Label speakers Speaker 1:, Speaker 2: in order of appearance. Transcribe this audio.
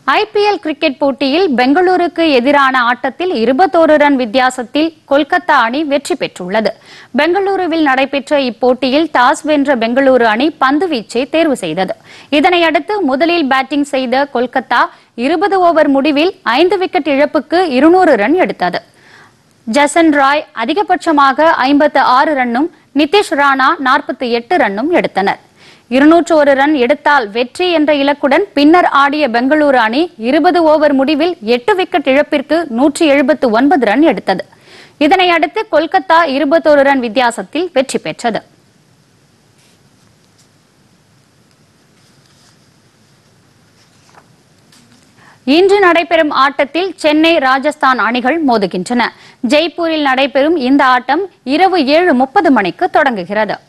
Speaker 1: IPL cricket போட்டியில் பெங்களூருக்கு எதிரான ஆட்டத்தில் இருபத்தோரு ரன் வித்தியாசத்தில் கொல்கத்தா அணி வெற்றி பெற்றுள்ளது பெங்களூருவில் நடைபெற்ற இப்போட்டியில் டாஸ் வென்ற பெங்களூரு அணி பந்து வீச்சை தேர்வு செய்தது இதனையடுத்து முதலில் பேட்டிங் செய்த கொல்கத்தா இருபது ஓவர் முடிவில் ஐந்து விக்கெட் இழப்புக்கு இருநூறு ரன் எடுத்தது ஜசன் ராய் அதிகபட்சமாக ஐம்பத்து ஆறு ரன்னும் நிதிஷ் ராணா நாற்பத்தி எட்டு ரன்னும் எடுத்தனர் இருநூற்று ஒரு ரன் எடுத்தால் வெற்றி என்ற இலக்குடன் பின்னர் ஆடிய பெங்களூரு அணி இருபது ஓவர் முடிவில் எட்டு விக்கெட் இழப்பிற்கு நூற்றி எழுபத்து ஒன்பது ரன் எடுத்தது இதனை அடுத்து கொல்கத்தா இருபத்தோரு ரன் வித்தியாசத்தில் வெற்றி பெற்றது இன்று நடைபெறும் ஆட்டத்தில் சென்னை ராஜஸ்தான் அணிகள் மோதுகின்றன ஜெய்ப்பூரில் நடைபெறும் இந்த ஆட்டம் இரவு ஏழு முப்பது மணிக்கு தொடங்குகிறது